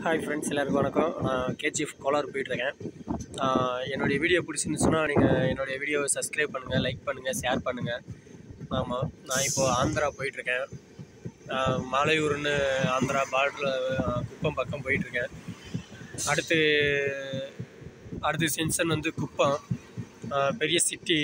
hi friends எல்லாருக்கும் வணக்கம் நான் கேஜிஎஃப் கோலார் போயிட்டுருக்கேன் என்னுடைய வீடியோ பிடிச்சிருந்துச்சுன்னா நீங்கள் என்னுடைய வீடியோவை சப்ஸ்கிரைப் பண்ணுங்கள் லைக் பண்ணுங்கள் ஷேர் பண்ணுங்கள் ஆமாம் நான் இப்போது ஆந்திரா போயிட்டுருக்கேன் மாலையூர்னு ஆந்திரா பார்டரில் குப்பம் பக்கம் போயிட்டுருக்கேன் அடுத்து அடுத்து சென்சன் வந்து குப்பம் ஆஹ் பெரிய சிட்டி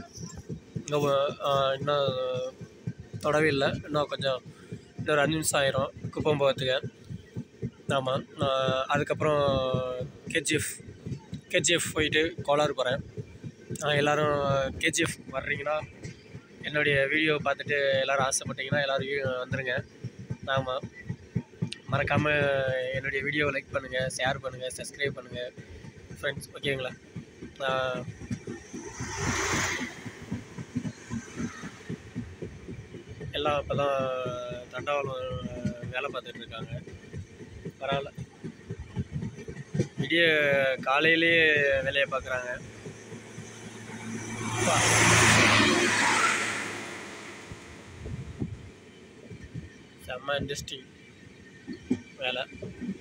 இன்னும் தொடவே இல்லை இன்னும் கொஞ்சம் இன்னொரு அஞ்சு நிமிஷம் ஆயிரும் குப்பம் போகிறதுக்கு ஆமாம் நான் அதுக்கப்புறம் கேஜிஎஃப் கேஜிஎஃப் போயிட்டு கோலார் போகிறேன் எல்லோரும் கேஜிஎஃப் வர்றீங்கன்னா என்னுடைய வீடியோ பார்த்துட்டு எல்லோரும் ஆசைப்பட்டீங்கன்னா எல்லோரும் வீ- வந்துடுங்க ஆமாம் மறக்காமல் என்னுடைய வீடியோவை லைக் பண்ணுங்கள் ஷேர் பண்ணுங்கள் சப்ஸ்கிரைப் பண்ணுங்கள் ஃப்ரெண்ட்ஸ் ஓகேங்களா ஆஹ் எல்லாம் இப்போ தான் தண்டவாளம் வேலை பார்த்துட்டு இருக்காங்க பரவாயில்ல விடிய காலையிலேயே வேலையை பார்க்குறாங்க செம்ம இன்ட்ரெஸ்டிங் வேலை